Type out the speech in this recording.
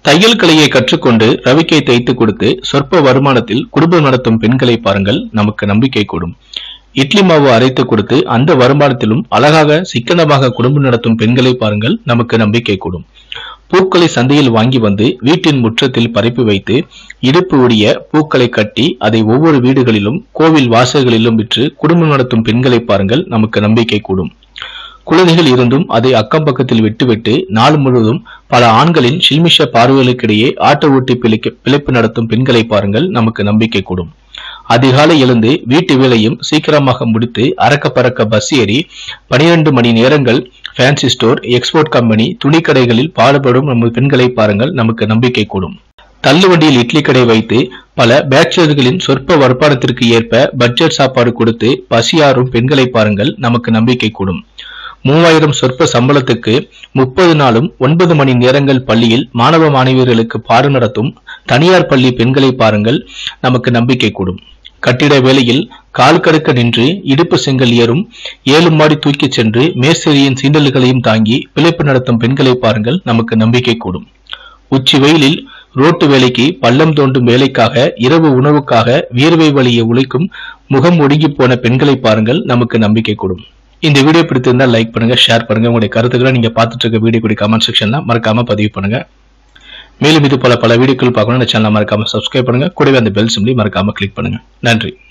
தையல் கலையை கற்றுக்கொண்டு ரவிக்கை தைத்து கொடுத்து சொற்ப வருமானத்தில் குடும்பம் நடத்தும் பெண்களை பாருங்கள் நமக்கு நம்பிக்கை கூடும் இட்லி மாவு அரைத்து கொடுத்து அந்த வருமானத்திலும் அழகாக சிக்கனமாக குடும்பம் நடத்தும் பெண்களை பாருங்கள் நமக்கு நம்பிக்கை கூடும் பூக்களை சந்தையில் வாங்கி வந்து வீட்டின் முற்றத்தில் பரப்பி வைத்து இடுப்பு உடைய பூக்களை கட்டி அதை ஒவ்வொரு வீடுகளிலும் கோவில் வாசல்களிலும் விற்று குடும்பம் நடத்தும் பெண்களை பாருங்கள் நமக்கு நம்பிக்கை கூடும் குழந்தைகள் இருந்தும் அதை அக்கம் பக்கத்தில் விட்டுவிட்டு நாள் முழுவதும் பல ஆண்களின் சில்மிஷ பார்வைகளுக்கிடையே ஆட்ட ஓட்டி பிழைக்க பிழைப்பு நடத்தும் பெண்களை பாருங்கள் நமக்கு நம்பிக்கை கூடும் அதிகாலை எழுந்து வீட்டு வேலையும் சீக்கிரமாக முடித்து அறக்க பறக்க பஸ் ஏறி பனிரெண்டு மணி நேரங்கள் ஃபேன்சி ஸ்டோர் எக்ஸ்போர்ட் கம்பெனி துணிக்கடைகளில் பாடுபடும் நம்ம பெண்களை பாருங்கள் நமக்கு நம்பிக்கை கூடும் தள்ளுவண்டியில் இட்லி கடை வைத்து பல பேச்சுலர்களின் சொற்ப வருமானத்திற்கு ஏற்ப பட்ஜெட் சாப்பாடு கொடுத்து பசியாறும் பெண்களை பாருங்கள் நமக்கு நம்பிக்கை கூடும் மூவாயிரம் சொற்ப சம்பளத்துக்கு முப்பது நாளும் ஒன்பது மணி நேரங்கள் பள்ளியில் மாணவ மாணவியர்களுக்கு பாடம் நடத்தும் தனியார் பள்ளி பெண்களை பாருங்கள் நமக்கு நம்பிக்கை கூடும் கட்டிட வேலையில் கால் கடுக்க நின்று இடுப்பு செங்கல் ஏறும் ஏழு மாடி தூக்கிச் சென்று மேஸ்திரியின் சீண்டல்களையும் தாங்கி பிழைப்பு நடத்தும் பெண்களை பாருங்கள் நமக்கு நம்பிக்கை கூடும் உச்சி வெயிலில் ரோட்டு வேலைக்கு பள்ளம் தோண்டும் வேலைக்காக இரவு உணவுக்காக வியர்வை வழியை உழைக்கும் முகம் ஒடுங்கி போன பெண்களை பாருங்கள் நமக்கு நம்பிக்கை கூடும் இந்த வீடியோ பிடித்திருந்தால் லைக் பண்ணுங்க ஷேர் பண்ணுங்க உங்களுடைய கருத்துக்களை நீங்க பார்த்துட்டு இருக்க வீடியோ கூட கமெண்ட் செக்ஷன்ல மறக்காம பதிவு பண்ணுங்க மேலும் இது போல பல வீடியோக்கள் பார்க்கணும் இந்த சேனலை மறக்காம சப்ஸ்கிரைப் பண்ணுங்க கூடவே அந்த பெல் சிம்லி மறக்காம கிளிக் பண்ணுங்க நன்றி